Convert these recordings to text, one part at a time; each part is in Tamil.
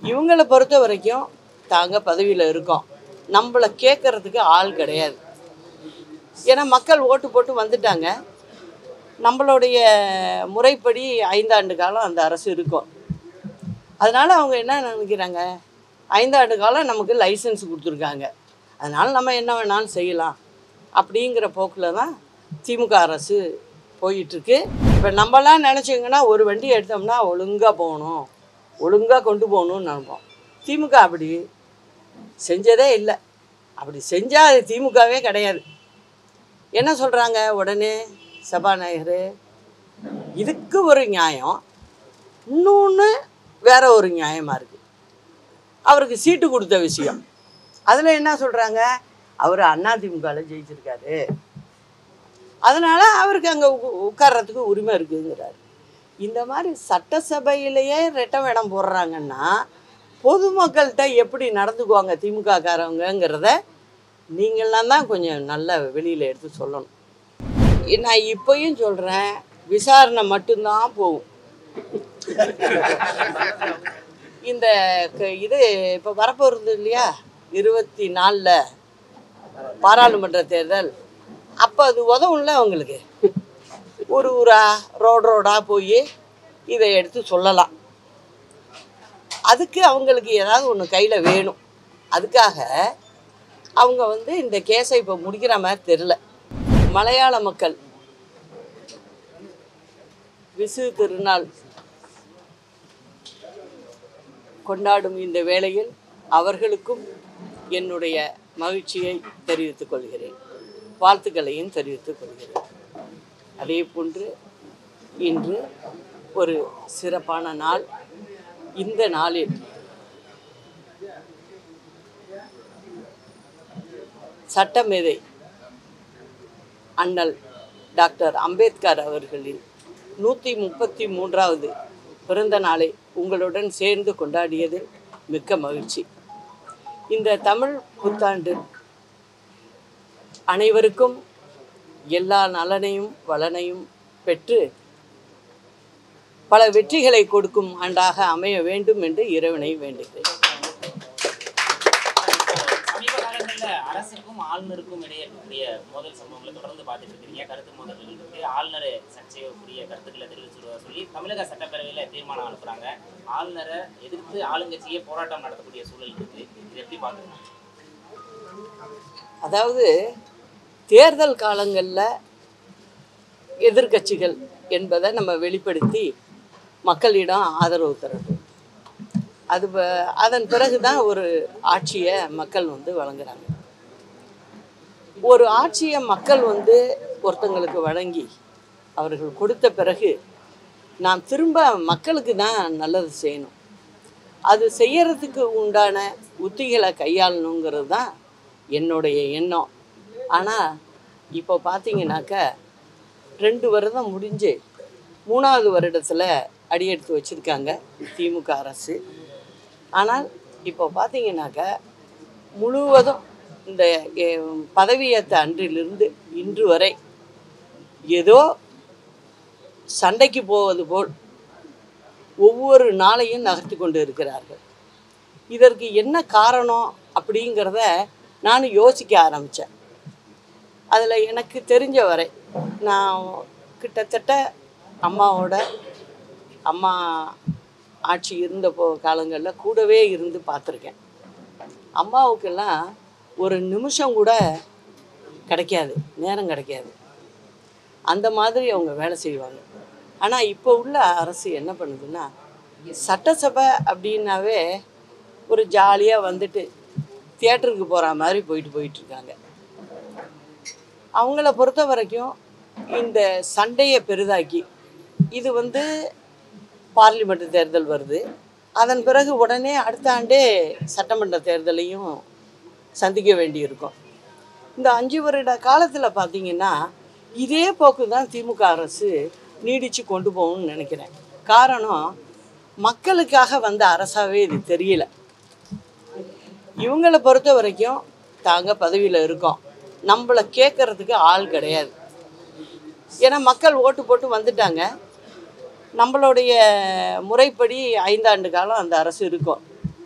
இவங்களை பொறுத்த வரைக்கும் தாங்க பதவியில் இருக்கோம் நம்மளை கேட்கறதுக்கு ஆள் கிடையாது ஏன்னா மக்கள் ஓட்டு போட்டு வந்துட்டாங்க நம்மளுடைய முறைப்படி ஐந்தாண்டு காலம் அந்த அரசு இருக்கும் அதனால் அவங்க என்ன நினைக்கிறாங்க ஐந்தாண்டு காலம் நமக்கு லைசன்ஸ் கொடுத்துருக்காங்க அதனால் நம்ம என்ன வேணாலும் செய்யலாம் அப்படிங்கிற போக்கில் தான் திமுக அரசு போயிட்டுருக்கு இப்போ நம்மலாம் நினச்சிங்கன்னா ஒரு வண்டி எடுத்தோம்னா ஒழுங்காக போகணும் ஒழுங்காக கொண்டு போகணும்னு நினைப்போம் திமுக அப்படி செஞ்சதே இல்லை அப்படி செஞ்சால் அது திமுகவே கிடையாது என்ன சொல்கிறாங்க உடனே சபாநாயகர் இதுக்கு ஒரு நியாயம் இன்னொன்று வேற ஒரு நியாயமாக இருக்குது அவருக்கு சீட்டு கொடுத்த விஷயம் அதில் என்ன சொல்கிறாங்க அவர் அதிமுகவில் ஜெயிச்சிருக்காரு அதனால் அவருக்கு அங்கே உட்கார்றதுக்கு உரிமை இருக்குங்கிறாரு இந்த மாதிரி சட்டசபையிலேயே ரெட்டை வேடம் போடுறாங்கன்னா பொதுமக்கள்கிட்ட எப்படி நடந்துக்குவாங்க திமுக காரவங்கங்கிறத நீங்களாம் தான் கொஞ்சம் நல்லா வெளியில் எடுத்து சொல்லணும் நான் இப்போயும் சொல்கிறேன் விசாரணை மட்டும்தான் போகும் இந்த க- இது இப்போ வரப்போகிறது இல்லையா இருபத்தி நாலில் பாராளுமன்ற தேர்தல் அப்போ அது உதவும்ல அவங்களுக்கு ஒரு ஊரா ரோடு ரோடாக போய் இதை எடுத்து சொல்லலாம் அதுக்கு அவங்களுக்கு ஏதாவது ஒன்று கையில் வேணும் அதுக்காக அவங்க வந்து இந்த கேஸை இப்போ முடிக்கிற மாதிரி தெரில மலையாள மக்கள் விசு திருநாள் கொண்டாடும் இந்த வேளையில் அவர்களுக்கும் என்னுடைய மகிழ்ச்சியை தெரிவித்துக் கொள்கிறேன் வாழ்த்துக்களையும் தெரிவித்துக் கொள்கிறேன் அதே போன்று இன்று ஒரு சிறப்பான நாள் இந்த நாளில் சட்டமேதை அண்ணல் டாக்டர் அம்பேத்கர் அவர்களின் நூற்றி முப்பத்தி மூன்றாவது பிறந்த நாளை உங்களுடன் சேர்ந்து கொண்டாடியதில் மிக்க மகிழ்ச்சி இந்த தமிழ் புத்தாண்டு அனைவருக்கும் எல்லா நலனையும் வளனையும் பெற்று பல வெற்றிகளை கொடுக்கும் ஆண்டாக அமைய வேண்டும் என்று இறைவனை வேண்டுகிறேன் சமீப காலங்கள்ல அரசுக்கும் ஆளுநருக்கும் இடையே இருக்கக்கூடிய மோதல் சம்பவங்களை தொடர்ந்து பார்த்துட்டு இருக்கீங்க கருத்து மோதல்கள் இருக்கு ஆளுநர் சர்ச்சையக்கூடிய கருத்துக்களை தெரிவிச்சுருவா சொல்லி தமிழக சட்டப்பேரவையில தீர்மானம் அனுப்புறாங்க ஆளுநரை எதிர்த்து ஆளுங்கட்சியே போராட்டம் நடத்தக்கூடிய சூழல் இருக்கு இது எப்படி பாக்குறீங்க அதாவது தேர்தல் காலங்களில் எதிர்க்கட்சிகள் என்பதை நம்ம வெளிப்படுத்தி மக்களிடம் ஆதரவு தரட்டும் அது ப- அதன் பிறகு தான் ஒரு ஆட்சியை மக்கள் வந்து வழங்குறாங்க ஒரு ஆட்சியை மக்கள் வந்து ஒருத்தங்களுக்கு வழங்கி அவர்கள் கொடுத்த பிறகு நாம் திரும்ப மக்களுக்கு தான் நல்லது செய்யணும் அது செய்யறதுக்கு உண்டான உத்திகளை கையாளணுங்கிறது தான் என்னுடைய எண்ணம் ஆனால் இப்போ பார்த்தீங்கன்னாக்க ரெண்டு வருடம் முடிஞ்சு மூணாவது வருடத்தில் அடியெடுத்து வச்சுருக்காங்க திமுக அரசு ஆனால் இப்போ பார்த்தீங்கன்னாக்க முழுவதும் இந்த எ, பதவியேற்ற அன்றிலிருந்து இன்று வரை ஏதோ சண்டைக்கு போவது போல் ஒவ்வொரு நாளையும் நகர்த்தி கொண்டு இருக்கிறார்கள் இதற்கு என்ன காரணம் அப்படிங்கிறத நான் யோசிக்க ஆரம்பித்தேன் அதில் எனக்கு தெரிஞ்ச வரை நான் கிட்டத்தட்ட அம்மாவோட அம்மா ஆட்சி இருந்த போ காலங்களில் கூடவே இருந்து பார்த்துருக்கேன் அம்மாவுக்கெல்லாம் ஒரு நிமிஷம் கூட கிடைக்காது நேரம் கிடைக்காது அந்த மாதிரி அவங்க வேலை செய்வாங்க ஆனால் இப்போ உள்ள அரசு என்ன பண்ணுதுன்னா சட்டசபை அப்படின்னாவே ஒரு ஜாலியாக வந்துட்டு தியேட்டருக்கு போகிற மாதிரி போயிட்டு போயிட்டுருக்காங்க அவங்கள பொறுத்த வரைக்கும் இந்த சண்டையை பெரிதாக்கி இது வந்து பார்லிமெண்ட் தேர்தல் வருது அதன் பிறகு உடனே அடுத்த ஆண்டே சட்டமன்ற தேர்தலையும் சந்திக்க வேண்டியிருக்கும் இந்த அஞ்சு வருட காலத்தில் பார்த்தீங்கன்னா இதே போக்கு தான் திமுக அரசு நீடித்து கொண்டு போகணும்னு நினைக்கிறேன் காரணம் மக்களுக்காக வந்த அரசாவே இது தெரியல இவங்களை பொறுத்த வரைக்கும் தாங்க பதவியில் இருக்கோம் நம்மளை கேட்கறதுக்கு ஆள் கிடையாது ஏன்னா மக்கள் ஓட்டு போட்டு வந்துட்டாங்க நம்மளுடைய முறைப்படி ஐந்தாண்டு காலம் அந்த அரசு இருக்கும்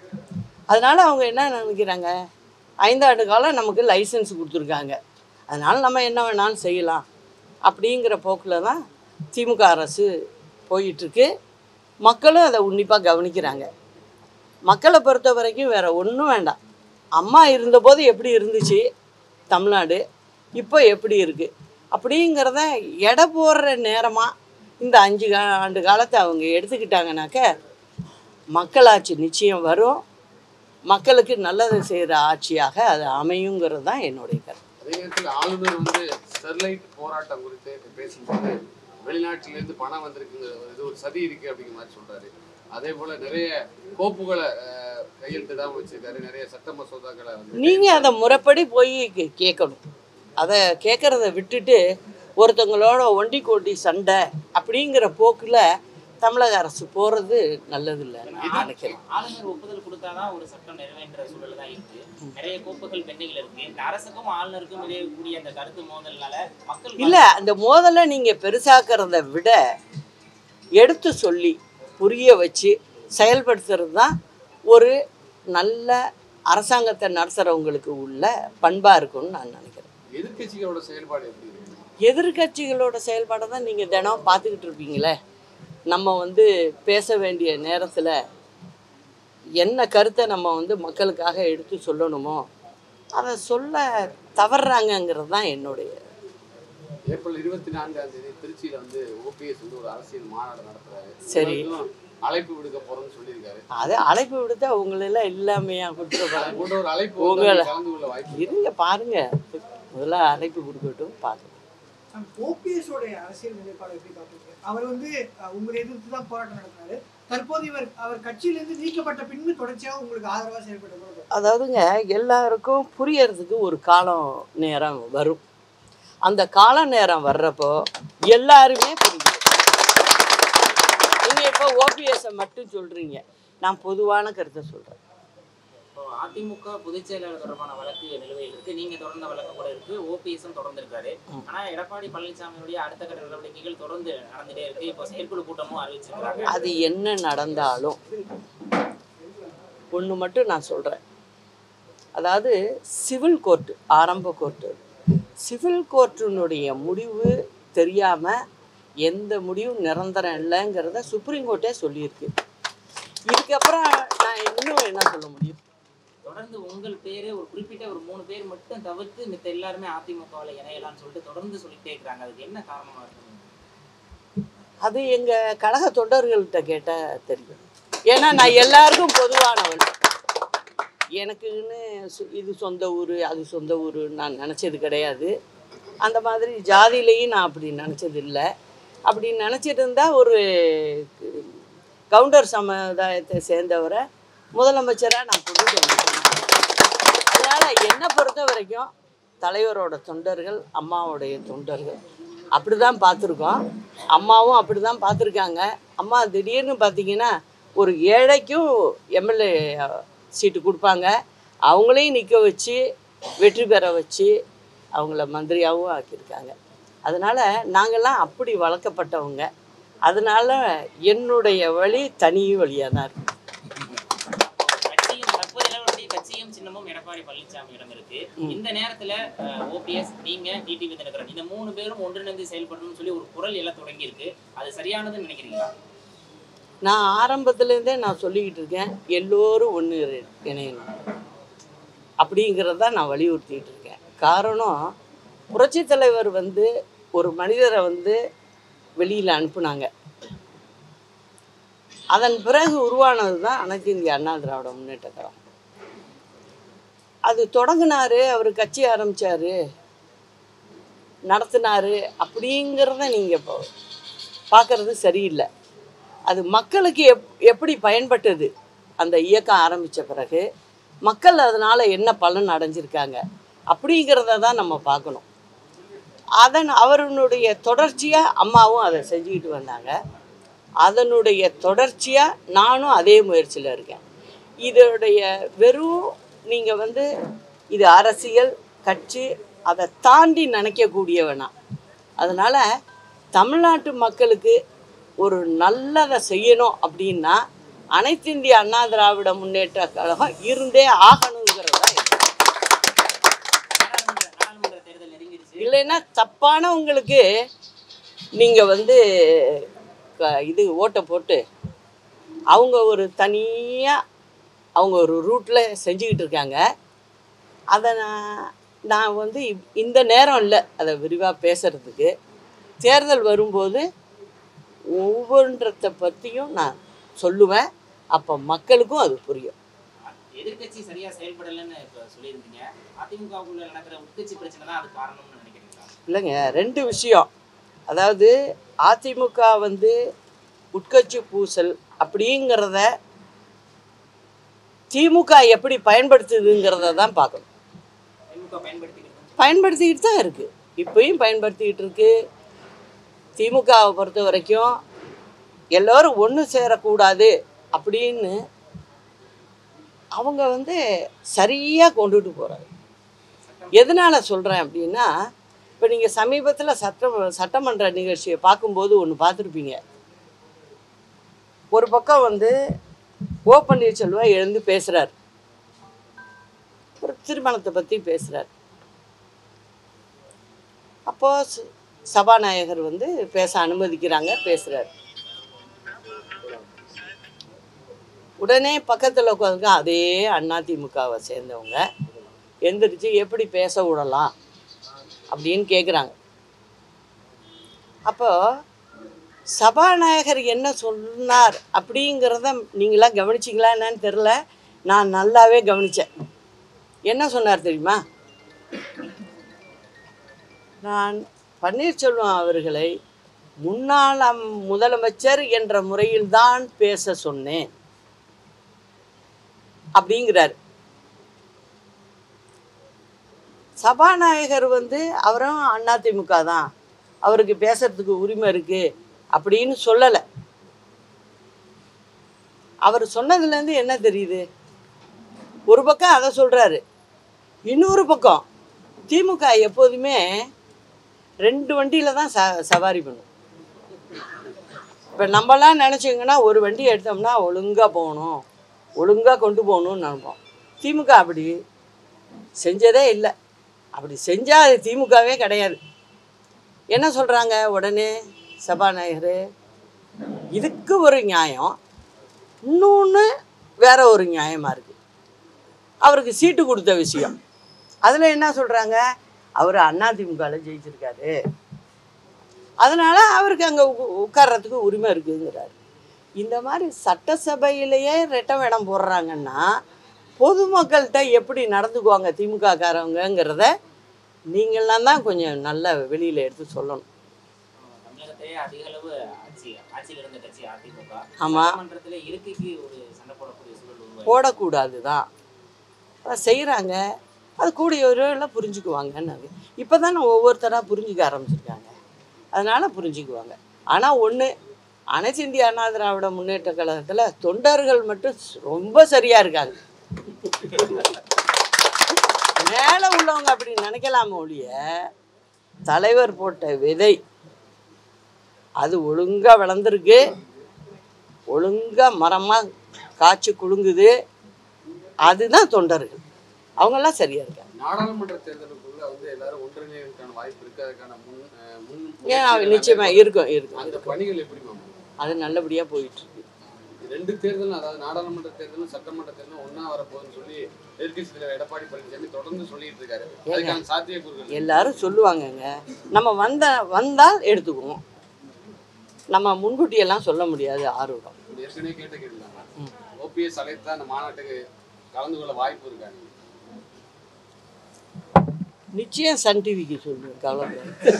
அதனால் அவங்க என்ன நினைக்கிறாங்க ஐந்தாண்டு காலம் நமக்கு லைசன்ஸ் கொடுத்துருக்காங்க அதனால் நம்ம என்ன வேணாலும் செய்யலாம் அப்படிங்கிற போக்கில் தான் திமுக அரசு போயிட்டுருக்கு மக்களும் அதை உன்னிப்பாக கவனிக்கிறாங்க மக்களை பொறுத்த வரைக்கும் வேறு ஒன்றும் வேண்டாம் அம்மா இருந்தபோது எப்படி இருந்துச்சு தமிழ்நாடு இப்போ எப்படி இருக்குது அப்படிங்கிறத எடை போடுற நேரமாக இந்த அஞ்சு கா ஆண்டு காலத்தை அவங்க எடுத்துக்கிட்டாங்கனாக்க மக்களாட்சி நிச்சயம் வரும் மக்களுக்கு நல்லது செய்கிற ஆட்சியாக அது அமையுங்கிறது தான் என்னுடைய கருத்து அதே நேரத்தில் ஆளுநர் வந்து ஸ்டெர்லைட் போராட்டம் குறித்து பேசும்போது வெளிநாட்டிலேருந்து பணம் வந்திருக்குங்க இது ஒரு சதி இருக்கு அப்படிங்கிற மாதிரி சொல்றாரு அதே போல நிறைய கோப்புகளை அஹ், கையெழுத்திடாம வச்சிருக்காரு நிறைய சட்ட மசோதாக்களை வந்து நீங்கள் அதை முறைப்படி போய் கே- கேட்கணும் அதை கேட்குறத விட்டுட்டு ஒருத்தவங்களோட ஒண்டி கோட்டி சண்டை அப்படிங்கிற போக்கில் தமிழக அரசு போகிறது நல்லதில்லைன்னு நான் நினைக்கிறேன் ஆளுநர் ஒப்புதல் கொடுத்தாதான் ஒரு சட்டம் நிறைவேற்ற சூழல் தான் இருக்கு நிறைய கோப்புகள் பெண்டிங்ல இருக்கு இந்த அரசுக்கும் ஆளுநருக்கும் இடையே கூடிய அந்த கருத்து மோதல்னால மக்கள் இல்லை அந்த மோதலை நீங்கள் பெருசாக்கிறத விட எடுத்து சொல்லி புரிய வச்சு செயல்படுத்துறது தான் ஒரு நல்ல அரசாங்கத்தை நடத்துகிறவங்களுக்கு உள்ள பண்பாக இருக்கும்னு நான் நினைக்கிறேன் எதிர்க்கட்சிகளோட செயல்பாடு எப்படி இருக்கு எதிர்கட்சிகளோட செயல்பாடை தான் நீங்கள் தினம் பார்த்துக்கிட்டு இருப்பீங்களே நம்ம வந்து பேச வேண்டிய நேரத்தில் என்ன கருத்தை நம்ம வந்து மக்களுக்காக எடுத்து சொல்லணுமோ அதை சொல்ல தவறுறாங்கங்கிறது தான் என்னுடைய ஏப்ரல் இருபத்தி நான்காம் தேதி திருச்சியில வந்து ஓபிஎஸ் வந்து ஒரு அரசியல் மாநாடு நடத்துறாரு சரி. எல்லாருக்கும் அழைப்பு விடுக்க போறோம்னு சொல்லியிருக்காரு அது அழைப்பு விடுத்தா உங்களெல்லாம் இல்லாமையா கொடுத்துருப்பாங்க அது போன்ற ஒரு அழைப்பு உங்களை- வந்து கலந்து கொள்ள வாய்ப்பு இருங்க பாருங்க முதல்ல அழைப்பு கொடுக்கட்டும் பார்க்கலாம் ஓபிஎஸ் உடைய அரசியல் நிலைப்பாடு எப்படி பார்க்குறீங்க அவர் வந்து அஹ், உங்களை எதிர்த்து தான் போராட்டம் நடத்தினாரு தற்போது இவர் அவர் கட்சியிலிருந்து நீக்கப்பட்ட பின்பு தொடர்ச்சியாக உங்களுக்கு ஆதரவாக செயல்பட்டு அதாவதுங்க எல்லாருக்கும் புரியறதுக்கு ஒரு காலம் நேரம் வரும் அந்த கால நேரம் வர்றப்போ எல்லாருமே புரிஞ்சுக்கும் நீங்கள் இப்போ ஓபிஎஸ்ஸை மட்டும் சொல்கிறீங்க நான் பொதுவான கருத்தை சொல்கிறேன் இப்போ அதிமுக பொதுச் செயலாளர் தொடர்பான வழக்கு நிலுவையில் இருக்கு நீங்க தொடர்ந்த வழக்கு கூட இருக்கு ஓபிஎஸும் தொடர்ந்து இருக்காரு ஆனா எடப்பாடி பழனிசாமியுடைய அடுத்த கட்ட நடவடிக்கைகள் தொடர்ந்து நடந்துட்டே இருக்கு இப்போ செயற்குழு கூட்டமும் அறிவிச்சிருக்காங்க அது என்ன நடந்தாலும் ஒன்று மட்டும் நான் சொல்கிறேன் அதாவது சிவில் கோர்ட்டு ஆரம்ப கோர்ட்டு சிவில் கோர்ட்டினுடைய முடிவு தெரியாமல் எந்த முடிவும் நிரந்தரம் இல்லைங்கிறத சுப்ரீம் கோர்ட்டே சொல்லியிருக்கு இதுக்கப்புறம் நான் இன்னும் என்ன சொல்ல முடியும் தொடர்ந்து உங்கள் பேரு ஒரு குறிப்பிட்ட ஒரு மூணு பேர் மட்டும் தவிர்த்து மித்த எல்லாருமே அதிமுகவில் இணையலாம்னு சொல்லிட்டு தொடர்ந்து சொல்லிட்டே இருக்காங்க அதுக்கு என்ன காரணமா இருக்கு அது எங்கள் கழக தொண்டர்கள்ட்ட கேட்டால் தெரியும் ஏன்னா நான் எல்லாருக்கும் பொதுவானவன் எனக்குன்னு சு- இது சொந்த ஊர் அது சொந்த ஊர் நான் நினச்சது கிடையாது அந்த மாதிரி ஜாதியிலையும் நான் அப்படி நினச்சது இல்லை அப்படி நினச்சிட்டு இருந்தால் ஒரு கவுண்டர் சமுதாயத்தை சேர்ந்தவரை முதலமைச்சராக நான் கொண்டுட்டு வந்துட்டேன் அதனால் என்னை பொறுத்த வரைக்கும் தலைவரோட தொண்டர்கள் அம்மாவுடைய தொண்டர்கள் அப்படி தான் பார்த்துருக்கோம் அம்மாவும் அப்படி தான் பார்த்துருக்காங்க அம்மா திடீர்னு பார்த்தீங்கன்னா ஒரு ஏழைக்கும் எம்எல்ஏ சீட்டு கொடுப்பாங்க அவங்களையும் நிற்க வச்சு வெற்றி பெற வச்சு அவங்கள மந்திரியாகவும் ஆக்கியிருக்காங்க அதனால் நாங்கள்லாம் அப்படி வளர்க்கப்பட்டவங்க அதனால் என்னுடைய வழி தனி வழியாக தான் இருக்கு கட்சியும் தற்போது நிலவரப்படி கட்சியும் சின்னமும் எடப்பாடி பழனிசாமியிடம் இருக்கு இந்த நேரத்துல ஓபிஎஸ் நீங்க டிடிவி தினகரன் இந்த மூணு பேரும் ஒன்றிணைந்து செயல்படணும்னு சொல்லி ஒரு குரல் எல்லாம் தொடங்கி இருக்கு அது சரியானதுன்னு நினைக்கிறீங்களா நான் ஆரம்பத்துலேருந்தே நான் சொல்லிக்கிட்டு இருக்கேன் எல்லோரும் ஒன்று இணையணும் அப்படிங்கிறத தான் நான் வலியுறுத்திட்டு இருக்கேன் காரணம் புரட்சித் தலைவர் வந்து ஒரு மனிதரை வந்து வெளியில் அனுப்புனாங்க அதன் பிறகு உருவானது தான் அனைத்து இந்திய அண்ணா திராவிட முன்னேற்ற கழகம் அது தொடங்கினாரு அவர் கட்சி ஆரம்பிச்சாரு நடத்தினாரு அப்படிங்கிறத நீங்கள் இப்போ பார்க்கறது சரியில்லை அது மக்களுக்கு எப் எப்படி பயன்பட்டது அந்த இயக்கம் ஆரம்பித்த பிறகு மக்கள் அதனால் என்ன பலன் அடைஞ்சிருக்காங்க அப்படிங்கிறத தான் நம்ம பார்க்கணும் அதன் அவருடைய தொடர்ச்சியாக அம்மாவும் அதை செஞ்சுக்கிட்டு வந்தாங்க அதனுடைய தொடர்ச்சியாக நானும் அதே முயற்சியில் இருக்கேன் இதோடைய வெறும் நீங்கள் வந்து இது அரசியல் கட்சி அதை தாண்டி நினைக்கக்கூடியவனா அதனால் தமிழ்நாட்டு மக்களுக்கு ஒரு நல்லதை செய்யணும் அப்படின்னா அனைத்து இந்திய அண்ணா திராவிட முன்னேற்ற கழகம் இருந்தே ஆகணுங்கிறதா இது. நாடாளுமன்ற நாடாளுமன்ற தேர்தல் நெருங்கிடுச்சு இல்லைன்னா தப்பானவங்களுக்கு நீங்கள் வந்து க- இது ஓட்டை போட்டு அவங்க ஒரு தனியாக அவங்க ஒரு ரூட்டில் செஞ்சுக்கிட்டு இருக்காங்க அதை நான் நான் வந்து இப்- இந்த நேரம் இல்லை அதை விரிவாக பேசுகிறதுக்கு தேர்தல் வரும்போது ஒவ்வொன்றத்தை பற்றியும் நான் சொல்லுவேன் அப்போ மக்களுக்கும் அது புரியும் எதிர்க்கட்சி சரியா செயல்படலைன்னு இப்ப சொல்லியிருந்தீங்க அதிமுகவுக்குள்ள நடக்கிற உட்கட்சி பிரச்சனை தான் அது காரணம்னு நினைக்கிறீங்களா இல்லைங்க ரெண்டு விஷயம் அதாவது அதிமுக வந்து உட்கட்சி பூசல் அப்படிங்கிறத திமுக எப்படி பயன்படுத்துதுங்கிறத தான் பார்க்கணும் திமுக பயன்படுத்திக்கிறது பயன்படுத்திக்கிட்டு தான் இருக்குது இப்பயும் பயன்படுத்திக்கிட்டு இருக்கு திமுகவை பொறுத்த வரைக்கும் எல்லோரும் ஒன்று சேரக்கூடாது அப்படின்னு அவங்க வந்து சரியாக கொண்டுட்டு போகிறாங்க எதனால் சொல்கிறேன் அப்படின்னா இப்போ நீங்கள் சமீபத்தில் சட்ட சட்டமன்ற நிகழ்ச்சியை பார்க்கும்போது ஒன்று பார்த்துருப்பீங்க ஒரு பக்கம் வந்து ஓ பன்னீர்செல்வம் எழுந்து பேசுகிறார் ஒரு திருமணத்தை பற்றி பேசுகிறார் அப்போ ச- சபாநாயகர் வந்து பேச அனுமதிக்கிறாங்க பேசுகிறார் உடனே பக்கத்தில் உட்காந்துருக்க அதே அதிமுகவை சேர்ந்தவங்க எந்திரிச்சு எப்படி பேச விடலாம் அப்படின்னு கேட்குறாங்க அப்போ சபாநாயகர் என்ன சொன்னார் அப்படிங்கிறத நீங்களாம் கவனிச்சிங்களா என்னன்னு தெரில நான் நல்லாவே கவனித்தேன் என்ன சொன்னார் தெரியுமா நான் பன்னீர்செல்வம் அவர்களை முன்னாள் அம்- முதலமைச்சர் என்ற முறையில்தான் பேச சொன்னேன் அப்படிங்கிறார் சபாநாயகர் வந்து அவரும் அதிமுக தான் அவருக்கு பேசுறதுக்கு உரிமை இருக்கு அப்படின்னு சொல்லலை அவர் சொன்னதுலேருந்து என்ன தெரியுது ஒரு பக்கம் அதை சொல்கிறாரு இன்னொரு பக்கம் திமுக எப்போதுமே ரெண்டு வண்டியில் தான் ச சவாரி பண்ணும் இப்போ நம்மலாம் நினச்சிங்கன்னா ஒரு வண்டி எடுத்தோம்னா ஒழுங்காக போகணும் ஒழுங்காக கொண்டு போகணும்னு நினைப்போம் திமுக அப்படி செஞ்சதே இல்லை அப்படி செஞ்சால் அது திமுகவே கிடையாது என்ன சொல்கிறாங்க உடனே சபாநாயகர் இதுக்கு ஒரு நியாயம் இன்னொன்று வேற ஒரு நியாயமாக இருக்குது அவருக்கு சீட்டு கொடுத்த விஷயம் அதில் என்ன சொல்கிறாங்க அவர் அதிமுகவில் ஜெயிச்சிருக்காரு அதனால் அவருக்கு அங்கே உட்கார்றதுக்கு உரிமை இருக்குங்கிறாரு இந்த மாதிரி சட்டசபையிலேயே ரெட்டை வேடம் போடுறாங்கன்னா பொதுமக்கள்கிட்ட எப்படி நடந்துக்குவாங்க திமுக காரவங்கங்கிறத நீங்களாம் தான் கொஞ்சம் நல்லா வெளியில் எடுத்து சொல்லணும் தமிழகத்திலே அதிக அளவு ஆட்சி ஆட்சியில் இருந்த கட்சி அதிமுக ஆமா. சட்டமன்றத்துல இருக்கைக்கு ஒரு சண்டை போடக்கூடிய சூழல் உருவாகி போடக்கூடாது தான் அதை செய்கிறாங்க அது கூடிய விரைவில் புரிஞ்சுக்குவாங்கன்னு அது இப்போ தானே ஒவ்வொருத்தராக புரிஞ்சுக்க ஆரம்பிச்சிருக்காங்க அதனால் புரிஞ்சுக்குவாங்க ஆனால் ஒன்று அனைத்து இந்திய அண்ணா திராவிட முன்னேற்ற கழகத்தில் தொண்டர்கள் மட்டும் ரொம்ப சரியாக இருக்காங்க மேலே உள்ளவங்க அப்படி நினைக்கலாம ஒழிய தலைவர் போட்ட விதை அது ஒழுங்காக வளர்ந்துருக்கு ஒழுங்காக மரமாக காய்ச்சி குலுங்குது அதுதான் தொண்டர்கள் அவங்கெல்லாம் சரியாக இருக்காங்க நாடாளுமன்ற தேர்தலுக்குள்ள வந்து எல்லாரும் ஒன்றிணைவதற்கான வாய்ப்பு இருக்கு அதுக்கான முன் அஹ், முன் ஏன் முயற்சிகள் நிச்சயமா எல்லாமே இருக்கும் இருக்கும் அந்த பணிகள் எப்படி மேம் அது நல்லபடியாக போயிட்டு இருக்கு ரெண்டு தேர்தலும் அதாவது நாடாளுமன்ற தேர்தலும் சட்டமன்ற தேர்தலும் ஒண்ணா வரப்போகுதுன்னு சொல்லி எதிர்க்கட்சி தலைவர் எடப்பாடி பழனிசாமி தொடர்ந்து சொல்லிட்டு இருக்காரு அதுக்கான சாத்தியக்கூறுகள் எல்லாரும் சொல்லுவாங்கங்க நம்ம வந்த வந்தால் எடுத்துக்குவோம் நம்ம முன்கூட்டியெல்லாம் சொல்ல முடியாது ஆர்வம் இப்படி ஏற்கனவே கேட்ட கேட்டுருந்தாங்க ஓபிஎஸ் அழைத்தா அந்த மாநாட்டுக்கு கலந்து கொள்ள வாய்ப்பு இருக்காங்க நிச்சயம் சன் டிவிக்கு சொல்லுவேன் கவலை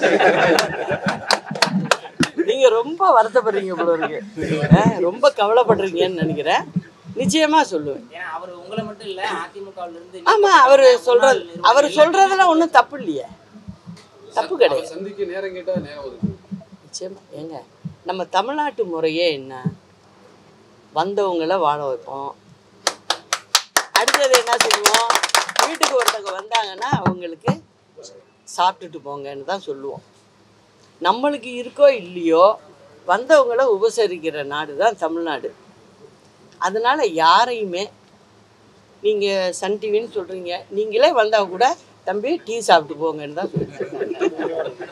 நீங்க ரொம்ப வருத்தப்படுறீங்க போல இருக்கு அஹ், ரொம்ப கவலைப்படுறீங்கன்னு நினைக்கிறேன் நிச்சயமா சொல்லுவேன் ஏன்னா அவர் உங்களை மட்டும் இல்ல அதிமுகவுல இருந்து ஆமா அவர் சொல்றது முன்னாள் அவர் நிர்வாகிகள் சொல்றதுல ஒன்றும் தப்பு இல்லையே தப்பு கிடையாது அவர் சந்திக்க நேரம் கேட்டா நேரம் ஒதுக்கு நிச்சயமா ஏங்க நம்ம தமிழ்நாட்டு முறையே என்ன வந்தவங்கள வாழ வைப்போம் அடுத்தது என்ன செய்வோம் வீட்டுக்கு ஒருத்தவங்க வந்தாங்கன்னா அவங்களுக்கு சாப்பிட்டுட்டு போங்கன்னு தான் சொல்லுவோம் நம்மளுக்கு இருக்கோ இல்லையோ வந்தவங்கள உபசரிக்கிற நாடு தான் தமிழ்நாடு அதனால் யாரையுமே நீங்கள் சன் டிவின்னு சொல்கிறீங்க நீங்களே வந்தால் கூட தம்பி டீ சாப்பிட்டு போங்கன்னு தான் சொல்லுவேன்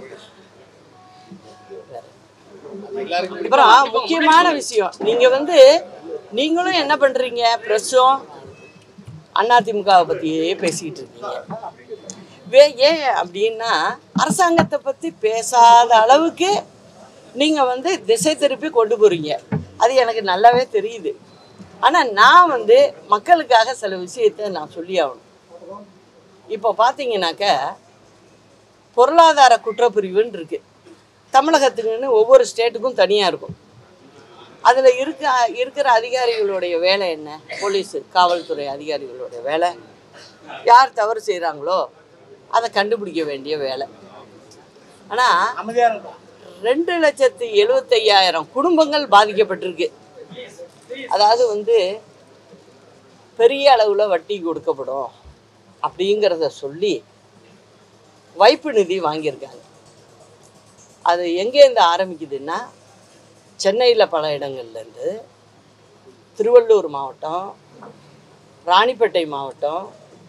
எல்லாருக்கும் அப்புறம் முக்கியமான விஷயம் நீங்கள் வந்து நீங்களும் என்ன பண்ணுறீங்க ப்ரெஸ்ஸும் அதிமுகவை பற்றியே பேசிக்கிட்டு இருக்கீங்க வே ஏன் அப்படின்னா அரசாங்கத்தை பற்றி பேசாத அளவுக்கு நீங்கள் வந்து திசை திருப்பி கொண்டு போகிறீங்க அது எனக்கு நல்லாவே தெரியுது ஆனால் நான் வந்து மக்களுக்காக சில விஷயத்தை நான் சொல்லி ஆகணும் இப்போ பார்த்தீங்கன்னாக்க பொருளாதார குற்றப்பிரிவுன்னு இருக்குது தமிழகத்துக்குன்னு ஒவ்வொரு ஸ்டேட்டுக்கும் தனியாக இருக்கும் அதில் இருக்க இருக்கிற அதிகாரிகளுடைய வேலை என்ன போலீஸு காவல்துறை அதிகாரிகளுடைய வேலை யார் தவறு செய்கிறாங்களோ அதை கண்டுபிடிக்க வேண்டிய வேலை ஆனால் ரெண்டு லட்சத்து எழுபத்தையாயிரம் குடும்பங்கள் பாதிக்கப்பட்டிருக்கு அதாவது வந்து பெரிய அளவில் வட்டி கொடுக்கப்படும் அப்படிங்கிறத சொல்லி வைப்பு நிதி வாங்கியிருக்காங்க அது எங்கேருந்து ஆரம்பிக்குதுன்னா சென்னையில் பல இடங்கள்லேருந்து திருவள்ளூர் மாவட்டம் ராணிப்பேட்டை மாவட்டம்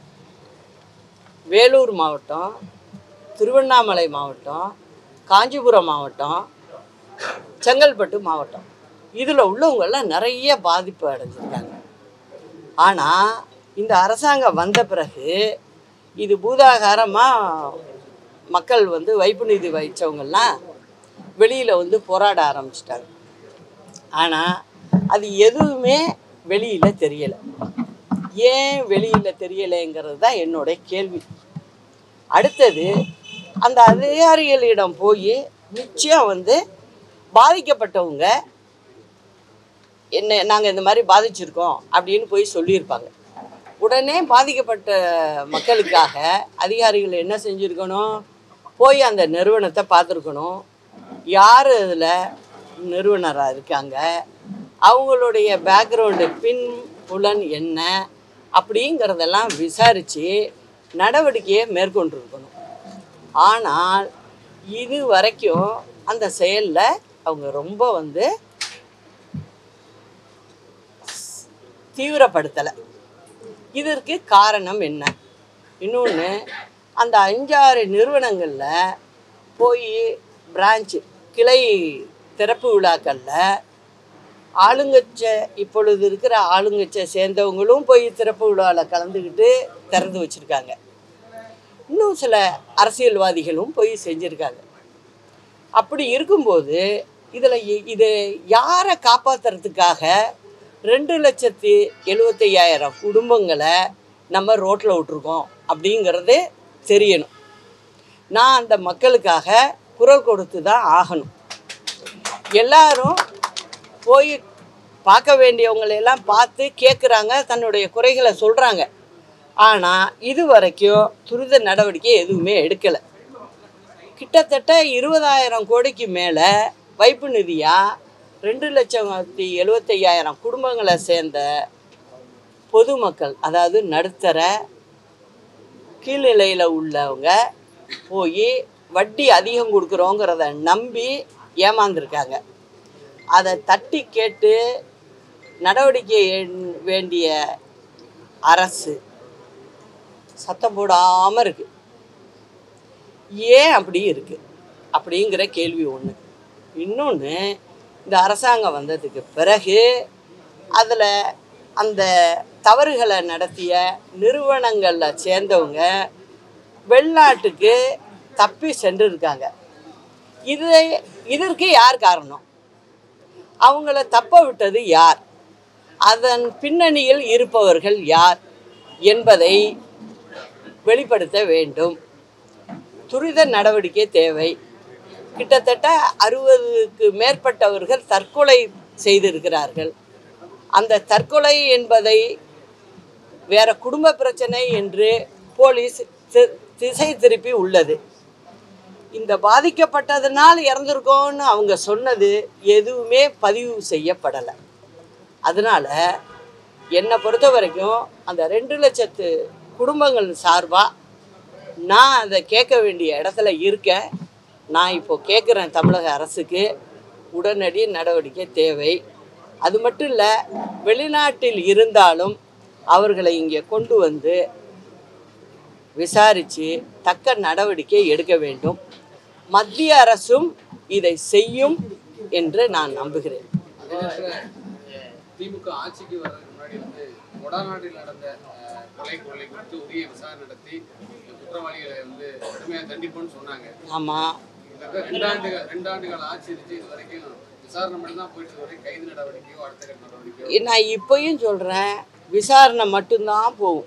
வேலூர் மாவட்டம் திருவண்ணாமலை மாவட்டம் காஞ்சிபுரம் மாவட்டம் செங்கல்பட்டு மாவட்டம் இதில் உள்ளவங்கெல்லாம் நிறைய பாதிப்பு அடைஞ்சிருக்காங்க ஆனால் இந்த அரசாங்கம் வந்த பிறகு இது பூதாகாரமாக மக்கள் வந்து வைப்பு நிதி வைச்சவங்கெல்லாம் வெளியில் வந்து போராட ஆரம்பிச்சிட்டாங்க ஆனால் அது எதுவுமே வெளியில் தெரியலை ஏன் வெளியில் தெரியலைங்கிறது தான் என்னுடைய கேள்வி அடுத்தது அந்த அதிகாரிகளிடம் போய் நிச்சயம் வந்து பாதிக்கப்பட்டவங்க என்ன நாங்கள் இந்த மாதிரி பாதிச்சிருக்கோம் அப்படின்னு போய் சொல்லியிருப்பாங்க உடனே பாதிக்கப்பட்ட மக்களுக்காக அதிகாரிகள் என்ன செஞ்சுருக்கணும் போய் அந்த நிறுவனத்தை பார்த்துருக்கணும் யார் அதில் நிறுவனராக இருக்காங்க அவங்களுடைய பேக்ரவுண்டு பின் புலன் என்ன அப்படிங்கிறதெல்லாம் விசாரித்து நடவடிக்கையை மேற்கொண்டிருக்கணும் ஆனால் இது வரைக்கும் அந்த செயலில் அவங்க ரொம்ப வந்து தீவிரப்படுத்தலை இதற்கு காரணம் என்ன இன்னொன்று அந்த அஞ்சாறு நிறுவனங்களில் போய் பிரான்ச்சு கிளை திறப்பு விழாக்களில் ஆளுங்கட்ச இப்பொழுது இருக்கிற ஆளுங்கட்சை சேர்ந்தவங்களும் போய் திறப்பு விழாவில் கலந்துக்கிட்டு திறந்து வச்சுருக்காங்க இன்னும் சில அரசியல்வாதிகளும் போய் செஞ்சுருக்காங்க அப்படி இருக்கும்போது இதில் இது யாரை காப்பாற்றுறதுக்காக ரெண்டு லட்சத்தி எழுபத்தையாயிரம் குடும்பங்களை நம்ம ரோட்டில் விட்ருக்கோம் அப்படிங்கிறது தெரியணும் நான் அந்த மக்களுக்காக குரல் கொடுத்து தான் ஆகணும் எல்லாரும் போய் பார்க்க வேண்டியவங்களையெல்லாம் பார்த்து கேட்குறாங்க தன்னுடைய குறைகளை சொல்கிறாங்க ஆனால் இது வரைக்கும் துரித நடவடிக்கை எதுவுமே எடுக்கலை கிட்டத்தட்ட இருபதாயிரம் கோடிக்கு மேலே வைப்பு நிதியாக ரெண்டு லட்சத்தி எழுபத்தையாயிரம் குடும்பங்களை சேர்ந்த பொதுமக்கள் அதாவது நடுத்தர கீழ்நிலையில் உள்ளவங்க போய் வட்டி அதிகம் கொடுக்குறோங்கிறத நம்பி ஏமாந்துருக்காங்க அதை தட்டி கேட்டு நடவடிக்கை எண்- வேண்டிய அரசு சத்தம் போடாமல் இருக்கு ஏன் அப்படி இருக்கு அப்படிங்கிற கேள்வி ஒன்று இன்னொன்று இந்த அரசாங்கம் வந்ததுக்கு பிறகு அதில் அந்த தவறுகளை நடத்திய நிறுவனங்களில் சேர்ந்தவங்க வெளிநாட்டுக்கு தப்பி சென்று இருக்காங்க இது இதற்கு யார் காரணம் அவங்கள தப்ப விட்டது யார் அதன் பின்னணியில் இருப்பவர்கள் யார் என்பதை வெளிப்படுத்த வேண்டும் துரித நடவடிக்கை தேவை கிட்டத்தட்ட அறுபதுக்கு மேற்பட்டவர்கள் தற்கொலை செய்திருக்கிறார்கள் அந்த தற்கொலை என்பதை வேற குடும்ப பிரச்சனை என்று போலீஸ் தி- திசை திருப்பி உள்ளது இந்த பாதிக்கப்பட்டதுனால் இறந்துருக்கோன்னு அவங்க சொன்னது எதுவுமே பதிவு செய்யப்படலை அதனால் என்னை பொறுத்த வரைக்கும் அந்த ரெண்டு லட்சத்து குடும்பங்கள் சார்பாக நான் அதை கேட்க வேண்டிய இடத்துல இருக்கேன் நான் இப்போ கேட்குறேன் தமிழக அரசுக்கு உடனடி நடவடிக்கை தேவை அது மட்டும் இல்லை வெளிநாட்டில் இருந்தாலும் அவர்களை இங்கே கொண்டு வந்து விசாரித்து தக்க நடவடிக்கை எடுக்க வேண்டும் மத்திய அரசும் இதை செய்யும் என்று நான் நம்புகிறேன் அதே நேரத்துல, அஹ், திமுக ஆட்சிக்கு வர்றதுக்கு முன்னாடி வந்து கொடாநாட்டில் நடந்த அஹ், கொலை கொள்ளை குறித்து உரிய விசாரணை நடத்தி குற்றவாளிகளை வந்து கடுமையாக தண்டிப்போம்னு சொன்னாங்க ஆமாம் கிட்டத்தட்ட ரெண்டாண்டுகள் ரெண்டாண்டுகள் ஆட்சி இருந்துச்சு இது வரைக்கும் விசாரணை மட்டும் தான் போயிட்டு இருக்கு. வரைக்கும் கைது நடவடிக்கையோ அடுத்த கட்ட நடவடிக்கையோ நான் இப்பயும் சொல்கிறேன் விசாரணை மட்டும்தான் போகும்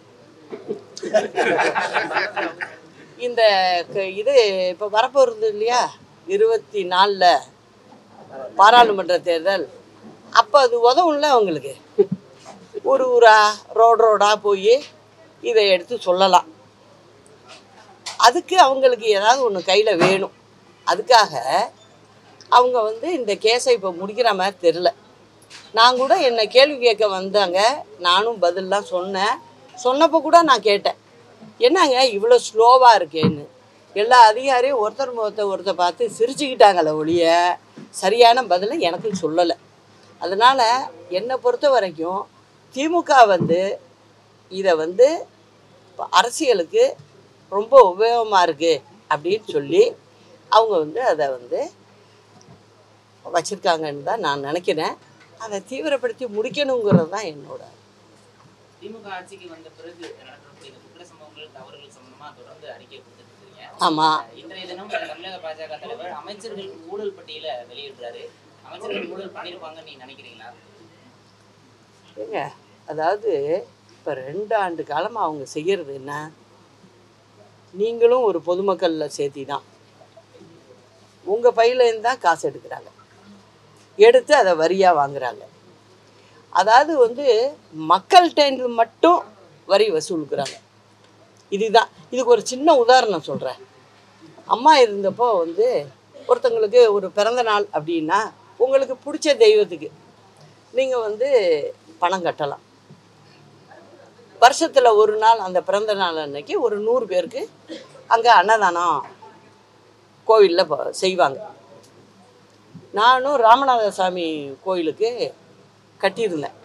இந்த க- இது இப்போ வரப்போகிறது இல்லையா இருபத்தி நாலில் பாராளுமன்ற தேர்தல் அப்போ அது உதவும்ல அவங்களுக்கு ஒரு ஊரா ரோடு ரோடாக போய் இதை எடுத்து சொல்லலாம் அதுக்கு அவங்களுக்கு ஏதாவது ஒன்று கையில் வேணும் அதுக்காக அவங்க வந்து இந்த கேஸை இப்போ முடிக்கிற மாதிரி தெரில நான் கூட என்னை கேள்வி கேட்க வந்தாங்க நானும் பதிலெலாம் சொன்னேன் சொன்னப்போ கூட நான் கேட்டேன் என்னங்க இவ்வளோ ஸ்லோவாக இருக்கேன்னு எல்லா அதிகாரியும் ஒருத்தர் ஒருத்தர் ஒருத்தர் பார்த்து சிரிச்சுக்கிட்டாங்களே ஒழிய சரியான பதிலை எனக்கு சொல்லலை அதனால் என்னை பொறுத்த வரைக்கும் திமுக வந்து இதை வந்து இப்ப அரசியலுக்கு ரொம்ப உபயோகமாக இருக்குது அப்படின்னு சொல்லி அவங்க வந்து அதை வந்து வச்சுருக்காங்கன்னு தான் நான் நினைக்கிறேன் அதை தீவிரப்படுத்தி முடிக்கணுங்கிறது தான் என்னோட திமுக ஆட்சிக்கு வந்த பிறகு நடக்கக்கூடிய இந்த குற்ற சம்பவங்கள் தவறுகள் சம்பந்தமா தொடர்ந்து அறிக்கை கொடுத்துட்டு இருக்கீங்க ஆமாம் இன்றைய தினம் தமிழக பாஜக தலைவர் அமைச்சர்கள் ஊழல் பட்டியலை வெளியிடுறாரு அமைச்சர்கள் ஊழல் பண்ணியிருப்பாங்கன்னு நீங்க நினைக்கிறீங்களா ஏங்க அதாவது இப்போ ரெண்டு ஆண்டு காலமாக அவங்க செய்கிறது என்ன நீங்களும் ஒரு பொதுமக்களில் சேர்த்தி தான் உங்கள் பையிலேருந்து தான் காசு எடுக்கிறாங்க எடுத்து அதை வரியாக வாங்குறாங்க அதாவது வந்து மக்கள்கிட்ட மட்டும் வரி வசூலுக்குறாங்க இதுதான் இதுக்கு ஒரு சின்ன உதாரணம் சொல்கிறேன் அம்மா இருந்தப்போ வந்து ஒருத்தங்களுக்கு ஒரு பிறந்த நாள் அப்படின்னா உங்களுக்கு பிடிச்ச தெய்வத்துக்கு நீங்கள் வந்து பணம் கட்டலாம் வருஷத்தில் ஒரு நாள் அந்த பிறந்த நாள் அன்னைக்கு ஒரு நூறு பேருக்கு அங்கே அன்னதானம் கோவிலில் செய்வாங்க நானும் ராமநாத சாமி கோயிலுக்கு கட்டியிருந்தேன்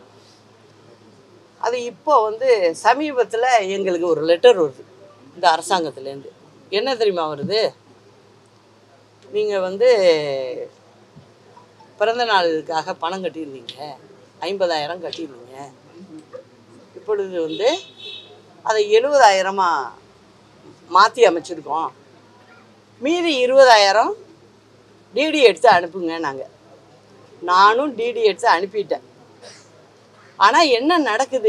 அது இப்போ வந்து சமீபத்தில் எங்களுக்கு ஒரு லெட்டர் வருது இந்த அரசாங்கத்துலேருந்து என்ன தெரியுமா வருது நீங்கள் வந்து பிறந்த நாளுக்காக பணம் கட்டியிருந்தீங்க ஐம்பதாயிரம் கட்டியிருந்தீங்க இப்பொழுது வந்து அதை எழுபதாயிரமாக மாற்றி அமைச்சிருக்கோம் மீதி இருபதாயிரம் டிடி எடுத்து அனுப்புங்க நாங்கள் நானும் டிடி எடுத்து அனுப்பிட்டேன் ஆனால் என்ன நடக்குது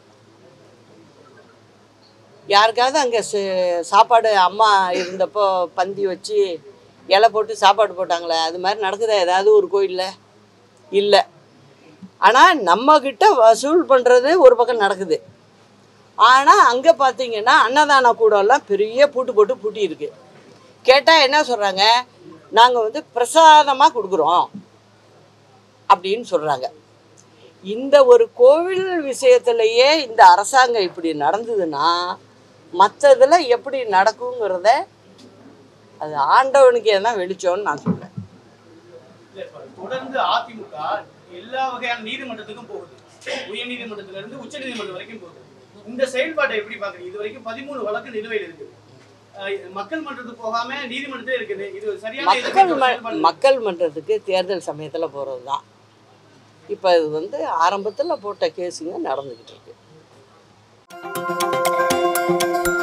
யாருக்காவது அங்கே சாப்பாடு அம்மா இருந்தப்போ பந்தி வச்சு இலை போட்டு சாப்பாடு போட்டாங்களே அது மாதிரி நடக்குதா ஏதாவது ஒரு கோயிலில் இல்லை ஆனால் நம்மக்கிட்ட வசூல் பண்ணுறது ஒரு பக்கம் நடக்குது ஆனால் அங்கே பார்த்தீங்கன்னா அன்னதான கூடம்லாம் பெரிய பூட்டு போட்டு பூட்டி இருக்கு கேட்டால் என்ன சொல்கிறாங்க நாங்கள் வந்து பிரசாதமாக கொடுக்குறோம் அப்படின்னு சொல்கிறாங்க இந்த ஒரு கோவில் விஷயத்திலேயே இந்த அரசாங்கம் இப்படி நடந்ததுன்னா மற்றதில் எப்படி நடக்குங்கிறத அது ஆண்டவனுக்கே தான் வெளிச்சோன்னு நான் சொல்றேன் இல்ல, இப்ப தொடர்ந்து அதிமுக எல்லா வகையான நீதிமன்றத்துக்கும் போகுது உயர் நீதிமன்றத்துல இருந்து உச்ச நீதிமன்றம் வரைக்கும் போகுது இந்த செயல்பாட்டை எப்படி பாக்குறீங்க இது வரைக்கும் பதிமூணு வழக்கு நிலுவையில் இருக்கு அஹ் மக்கள் மன்றத்துக்கு போகாம நீதிமன்றத்திலே இருக்குது இது சரியான மக்கள் எதிர்க்கட்சி ம செயல்பாடு. மக்கள் மன்றத்துக்கு தேர்தல் சமயத்தில் போகிறது தான் இப்போ இது வந்து ஆரம்பத்தில் போட்ட கேஸுங்க நடந்துக்கிட்டு இருக்கு